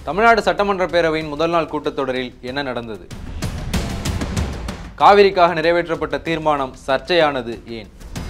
தமிழ்நாடு சட்டமன்ற பேரவையின் முதல் நாள் கூட்டத்தொடரில் என்ன நடந்தது காவிரிக்காக நிறைவேற்றப்பட்ட தீர்மானம் சர்ச்சையானது ஏன்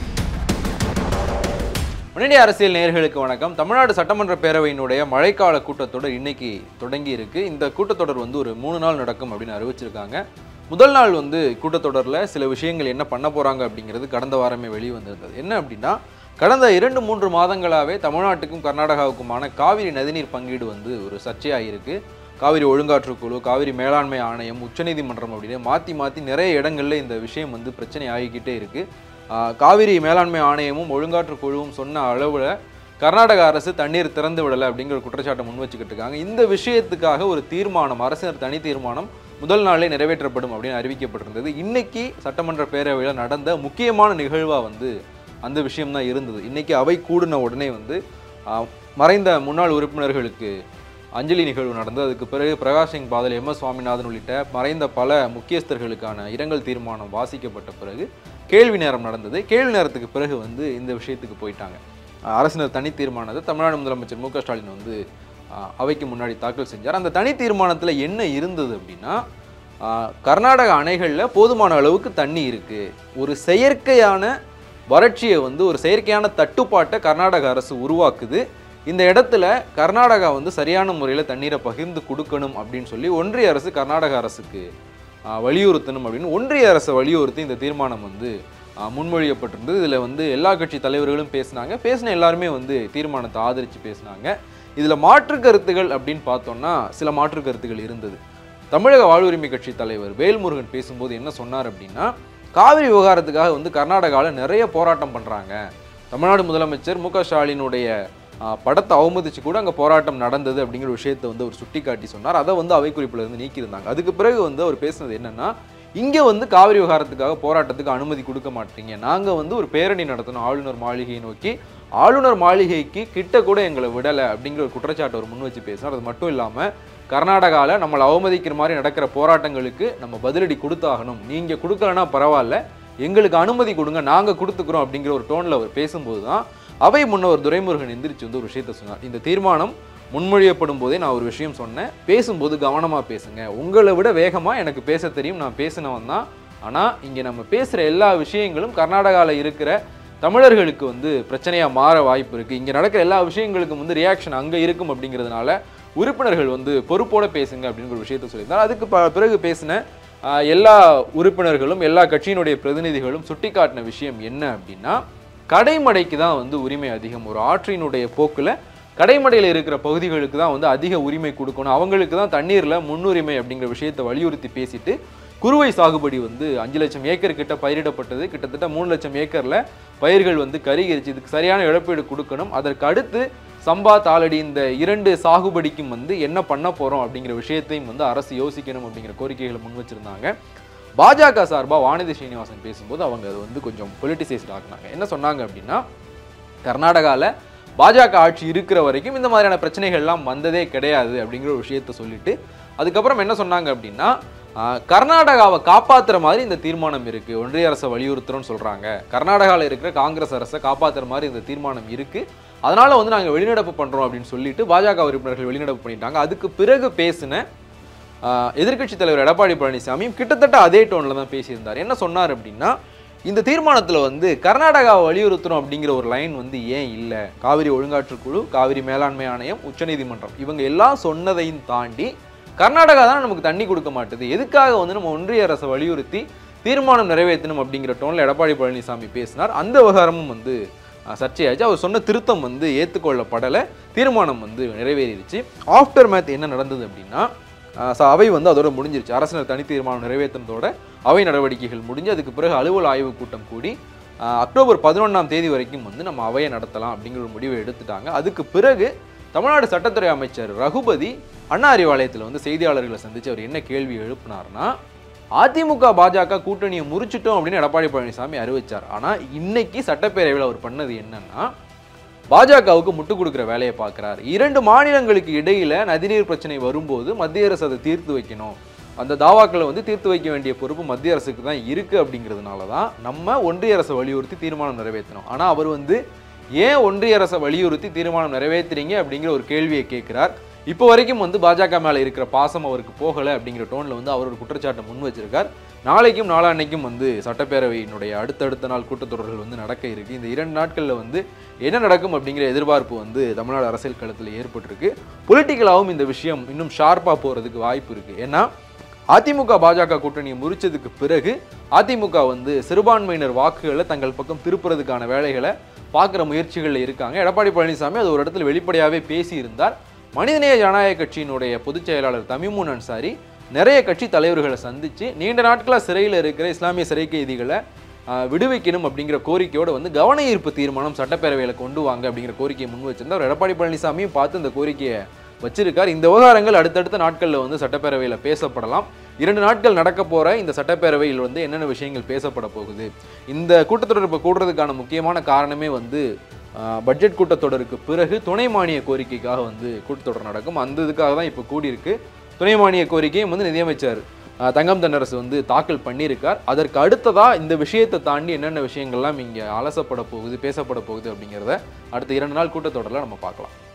முன்னணி அரசியல் நேயர்களுக்கு வணக்கம் தமிழ்நாடு சட்டமன்ற பேரவையினுடைய மழைக்கால கூட்டத்தொடர் இன்னைக்கு தொடங்கி இருக்கு இந்த கூட்டத்தொடர் வந்து ஒரு மூணு நாள் நடக்கும் அப்படின்னு அறிவிச்சிருக்காங்க முதல் நாள் வந்து கூட்டத்தொடரில் சில விஷயங்கள் என்ன பண்ண போறாங்க அப்படிங்கிறது கடந்த வாரமே வெளியே வந்திருந்தது என்ன அப்படின்னா கடந்த இரண்டு மூன்று மாதங்களாகவே தமிழ்நாட்டுக்கும் கர்நாடகாவுக்குமான காவிரி நதிநீர் பங்கீடு வந்து ஒரு சர்ச்சையாகிருக்கு காவிரி ஒழுங்காற்றுக் குழு காவிரி மேலாண்மை ஆணையம் உச்சநீதிமன்றம் அப்படின்னு மாற்றி மாற்றி நிறைய இடங்கள்ல இந்த விஷயம் வந்து பிரச்சனை ஆகிக்கிட்டே இருக்கு ஆஹ் காவிரி மேலாண்மை ஆணையமும் ஒழுங்காற்று குழுவும் சொன்ன அளவில் கர்நாடக அரசு தண்ணீர் திறந்து விடலை அப்படிங்கிற ஒரு குற்றச்சாட்டை முன் வச்சுக்கிட்டு இருக்காங்க இந்த விஷயத்துக்காக ஒரு தீர்மானம் அரசினர் தனி தீர்மானம் முதல் நாளே நிறைவேற்றப்படும் அப்படின்னு அறிவிக்கப்பட்டிருந்தது இன்னைக்கு சட்டமன்ற பேரவையில் நடந்த முக்கியமான நிகழ்வாக வந்து அந்த விஷயம் தான் இருந்தது இன்னைக்கு அவை கூடின உடனே வந்து ஆஹ், மறைந்த முன்னாள் உறுப்பினர்களுக்கு அஞ்சலி நிகழ்வு நடந்தது அதுக்கு பிறகு பிரகாஷ் சிங் பாதல் எம் எஸ் சுவாமிநாதன் உள்ளிட்ட மறைந்த பல முக்கியஸ்தர்களுக்கான இரங்கல் தீர்மானம் வாசிக்கப்பட்ட பிறகு கேள்வி நேரம் நடந்தது கேள்வி நேரத்துக்கு பிறகு வந்து இந்த விஷயத்துக்கு போயிட்டாங்க அஹ் அரசினர் தனி தீர்மானத்தை தமிழ்நாடு முதலமைச்சர் மு க ஸ்டாலின் வந்து அஹ், அவைக்கு முன்னாடி தாக்கல் செஞ்சார் அந்த தனி தீர்மானத்தில் என்ன இருந்தது அப்படின்னா அஹ், கர்நாடக அணைகளில் போதுமான அளவுக்கு தண்ணி இருக்குது ஒரு செயற்கையான வறட்சியை வந்து ஒரு செயற்கையான தட்டுப்பாட்டை கர்நாடக அரசு உருவாக்குது இந்த இடத்துல கர்நாடகா வந்து சரியான முறையில் தண்ணீரை பகிர்ந்து கொடுக்கணும் அப்படின்னு சொல்லி ஒன்றிய அரசு கர்நாடக அரசுக்கு ஆஹ், வலியுறுத்தணும் அப்படின்னு ஒன்றிய அரசை வலியுறுத்தி இந்த தீர்மானம் வந்து ஆஹ், முன்மொழியப்பட்டிருந்தது இதில் வந்து எல்லா கட்சி தலைவர்களும் பேசினாங்க பேசின எல்லாருமே வந்து தீர்மானத்தை ஆதரித்து பேசினாங்க இதில் மாற்று கருத்துகள் அப்படின்னு பார்த்தோம்னா சில மாற்று கருத்துகள் இருந்தது தமிழக வாழ்வுரிமை கட்சி தலைவர் வேல்முருகன் பேசும்போது என்ன சொன்னார் அப்படின்னா காவிரி விவகாரத்துக்காக வந்து கர்நாடகாவில் நிறைய போராட்டம் பண்ணுறாங்க தமிழ்நாடு முதலமைச்சர் மு க ஸ்டாலினுடைய ஆ, படத்தை அவமதிச்சு கூட அங்கே போராட்டம் நடந்தது அப்படிங்கிற விஷயத்தை வந்து அவர் சுட்டிக்காட்டி சொன்னார் அதை வந்து அவை குறிப்பில் இருந்து நீக்கியிருந்தாங்க அதுக்கு பிறகு வந்து அவர் பேசுனது என்னன்னா இங்கே வந்து காவிரி விவகாரத்துக்காக போராட்டத்துக்கு அனுமதி கொடுக்க மாட்டீங்க நாங்கள் வந்து ஒரு பேரணி நடத்தணும் ஆளுநர் மாளிகையை நோக்கி ஆளுநர் மாளிகைக்கு கிட்ட கூட எங்களை விடலை அப்படிங்கிற ஒரு குற்றச்சாட்டு அவர் முன் வச்சு பேசினார் அது மட்டும் இல்லாமல் கர்நாடகாவில் நம்மளை அவமதிக்கிற மாதிரி நடக்கிற போராட்டங்களுக்கு நம்ம பதிலடி கொடுத்தாகணும் நீங்கள் கொடுக்கலனா பரவாயில்ல எங்களுக்கு அனுமதி கொடுங்க நாங்கள் கொடுத்துக்கிறோம் அப்படிங்கிற ஒரு டோனில் அவர் பேசும்போது தான் அவை முன்னவர் துரைமுருகன் எந்திரிச்சு வந்து ஒரு விஷயத்த சொன்னார் இந்த தீர்மானம் முன்மொழியப்படும் போதே நான் ஒரு விஷயம் சொன்னேன் பேசும்போது கவனமாக பேசுங்க உங்களை விட வேகமாக எனக்கு பேச தெரியும் நான் பேசினவன் தான் ஆனால் இங்கே நம்ம பேசுகிற எல்லா விஷயங்களும் கர்நாடகாவில் இருக்கிற தமிழர்களுக்கு வந்து பிரச்சனையாக மாற வாய்ப்பு இருக்குது இங்கே நடக்கிற எல்லா விஷயங்களுக்கும் வந்து ரியாக்ஷன் அங்கே இருக்கும் அப்படிங்கிறதுனால உறுப்பினர்கள் வந்து பொறுப்போட பேசுங்க அப்படிங்கிற ஒரு விஷயத்த சொல்லியிருந்தார் அதுக்கு ப பிறகு பேசின ஆஹ், எல்லா உறுப்பினர்களும் எல்லா கட்சியினுடைய பிரதிநிதிகளும் சுட்டிக்காட்டின விஷயம் என்ன அப்படின்னா கடைமடைக்கு தான் வந்து உரிமை அதிகம் ஒரு ஆற்றினுடைய போக்கில் கடைமடையில் இருக்கிற பகுதிகளுக்கு தான் வந்து அதிக உரிமை கொடுக்கணும் அவங்களுக்கு தான் தண்ணீரில் முன்னுரிமை அப்படிங்கிற விஷயத்தை வலியுறுத்தி பேசிட்டு குறுவை சாகுபடி வந்து அஞ்சு லட்சம் ஏக்கர் கிட்ட பயிரிடப்பட்டது கிட்டத்தட்ட மூணு லட்சம் ஏக்கரில் பயிர்கள் வந்து கருகிருச்சு இதுக்கு சரியான இழப்பீடு கொடுக்கணும் அதற்கு அடுத்து சம்பா தாளடி இந்த இரண்டு சாகுபடிக்கும் வந்து என்ன பண்ண போகிறோம் அப்படிங்கிற விஷயத்தையும் வந்து அரசு யோசிக்கணும் அப்படிங்கிற கோரிக்கைகளை முன் வச்சிருந்தாங்க பாஜக சார்பாக வானதி ஸ்ரீனிவாசன் பேசும்போது அவங்க அது வந்து கொஞ்சம் பொலிட்டிசைஸ்ட் ஆக்குனாங்க என்ன சொன்னாங்க அப்படின்னா கர்நாடகாவில் பாஜக ஆட்சி இருக்கிற வரைக்கும் இந்த மாதிரியான பிரச்சனைகள்லாம் வந்ததே கிடையாது அப்படிங்கிற ஒரு விஷயத்த சொல்லிட்டு அதுக்கப்புறம் என்ன சொன்னாங்க அப்படின்னா ஆஹ், கர்நாடகாவை காப்பாத்துற மாதிரி இந்த தீர்மானம் இருக்கு ஒன்றிய அரசை வலியுறுத்துறோம்னு சொல்றாங்க கர்நாடகாவில் இருக்கிற காங்கிரஸ் அரசை காப்பாத்துற மாதிரி இந்த தீர்மானம் இருக்கு அதனால வந்து நாங்கள் வெளிநடப்பு பண்றோம் அப்படின்னு சொல்லிட்டு பாஜக உறுப்பினர்கள் வெளிநடப்பு பண்ணிட்டாங்க அதுக்கு பிறகு பேசின எதிர்க்கட்சி தலைவர் எடப்பாடி பழனிசாமியும் கிட்டத்தட்ட அதே டோனில் தான் பேசியிருந்தார் என்ன சொன்னார் அப்படின்னா இந்த தீர்மானத்தில் வந்து கர்நாடகாவை வலியுறுத்துறோம் அப்படிங்கிற ஒரு லைன் வந்து ஏன் இல்லை காவிரி ஒழுங்காற்றுக் குழு காவிரி மேலாண்மை ஆணையம் உச்சநீதிமன்றம் இவங்க எல்லாம் சொன்னதையும் தாண்டி கர்நாடகா தான் நமக்கு தண்ணி கொடுக்க மாட்டுது எதுக்காக வந்து நம்ம ஒன்றிய அரசை வலியுறுத்தி தீர்மானம் நிறைவேற்றணும் அப்படிங்கிற டோனில் எடப்பாடி பழனிசாமி பேசினார் அந்த விவகாரமும் வந்து அஹ், சர்ச்சையாச்சு அவர் சொன்ன திருத்தம் வந்து ஏற்றுக்கொள்ளப்படலை தீர்மானம் வந்து நிறைவேறிடுச்சு ஆஃப்டர் மேத் என்ன நடந்தது அப்படின்னா அஹ் ச- அவை வந்து அதோட முடிஞ்சிருச்சு அரசினர் தனி தீர்மானம் நிறைவேற்றினதோட அவை நடவடிக்கைகள் முடிஞ்சு அதுக்கு பிறகு அலுவல் ஆய்வு கூட்டம் கூடி அஹ் அக்டோபர் பதினொன்றாம் தேதி வரைக்கும் வந்து நம்ம அவையை நடத்தலாம் அப்படிங்கிற ஒரு முடிவை எடுத்துட்டாங்க அதுக்கு பிறகு தமிழ்நாடு சட்டத்துறை அமைச்சர் ரகுபதி அண்ணா அறிவாலயத்தில் வந்து செய்தியாளர்களை சந்திச்சு அவர் என்ன கேள்வி எழுப்பினார்னா அதிமுக பாஜக கூட்டணியை முறிச்சிட்டோம் அப்படின்னு எடப்பாடி பழனிசாமி அறிவிச்சார் ஆனால் இன்னைக்கு சட்டப்பேரவையில் அவர் பண்ணது என்னன்னா பாஜகவுக்கு முட்டு கொடுக்குற வேலையை பார்க்குறாரு இரண்டு மாநிலங்களுக்கு இடையில நதிநீர் பிரச்சனை வரும்போது மத்திய அரசு அதை தீர்த்து வைக்கணும் அந்த தாவாக்களை வந்து தீர்த்து வைக்க வேண்டிய பொறுப்பு மத்திய அரசுக்கு தான் இருக்கு அப்படிங்கிறதுனால தான் நம்ம ஒன்றிய அரசை வலியுறுத்தி தீர்மானம் நிறைவேற்றணும் ஆனால் அவர் வந்து ஏன் ஒன்றிய அரசை வலியுறுத்தி தீர்மானம் நிறைவேற்றுறீங்க அப்படிங்கிற ஒரு கேள்வியை கேட்கிறார் இப்போ வரைக்கும் வந்து பாஜக மேலே இருக்கிற பாசம் அவருக்கு போகலை அப்படிங்கிற டோனில் வந்து அவர் ஒரு குற்றச்சாட்டை முன் வச்சிருக்கார் நாளைக்கும் நாளான்னைக்கும் வந்து சட்டப்பேரவையினுடைய அடுத்தடுத்த நாள் கூட்டத்தொடர்கள் வந்து நடக்க இருக்கு இந்த இரண்டு நாட்களில் வந்து என்ன நடக்கும் அப்படிங்கிற எதிர்பார்ப்பு வந்து தமிழ்நாடு அரசியல் களத்தில் ஏற்பட்டிருக்கு பொலிட்டிக்கலாகவும் இந்த விஷயம் இன்னும் ஷார்ப்பாக போகிறதுக்கு வாய்ப்பு இருக்குது ஏன்னா அதிமுக பாஜக கூட்டணியை முறிச்சதுக்கு பிறகு அதிமுக வந்து சிறுபான்மையினர் வாக்குகளை தங்கள் பக்கம் திருப்புறதுக்கான வேலைகளை பார்க்குற முயற்சிகளில் இருக்காங்க எடப்பாடி பழனிசாமி அது ஒரு இடத்துல வெளிப்படையாகவே பேசியிருந்தார் மனிதநேய ஜனநாயக கட்சியினுடைய பொதுச் செயலாளர் தமிமுன் அன்சாரி நிறைய கட்சி தலைவர்களை சந்திச்சு நீண்ட நாட்களாக சிறையில் இருக்கிற இஸ்லாமிய சிறை கைதிகளை ஆஹ், விடுவிக்கணும் அப்படிங்கிற கோரிக்கையோட வந்து கவன ஈர்ப்பு தீர்மானம் சட்டப்பேரவையில் கொண்டு வாங்க அப்படிங்கிற கோரிக்கையை முன் வச்சிருந்தார் எடப்பாடி பழனிசாமியும் பார்த்து இந்த கோரிக்கையை வச்சிருக்கார் இந்த விவகாரங்கள் அடுத்தடுத்த நாட்களில் வந்து சட்டப்பேரவையில் பேசப்படலாம் இரண்டு நாட்கள் நடக்க போற இந்த சட்டப்பேரவையில் வந்து என்னென்ன விஷயங்கள் பேசப்பட போகுது இந்த கூட்டத்தொடர் இப்போ கூடுறதுக்கான முக்கியமான காரணமே வந்து ஆஹ், பட்ஜெட் கூட்டத்தொடருக்கு பிறகு துணை மானிய கோரிக்கைக்காக வந்து கூட்டத்தொடர் நடக்கும் அந்த இதுக்காக தான் இப்போ கூடியிருக்கு துணை மானிய கோரிக்கையும் வந்து நிதியமைச்சர் ஆஹ், தங்கம் தென்னரசு வந்து தாக்கல் பண்ணியிருக்கார் அதற்கு அடுத்ததா இந்த விஷயத்தை தாண்டி என்னென்ன விஷயங்கள்லாம் இங்கே அலசப்பட போகுது பேசப்பட போகுது அப்படிங்கிறத அடுத்த இரண்டு நாள் கூட்டத்தொடரில் நம்ம பார்க்கலாம்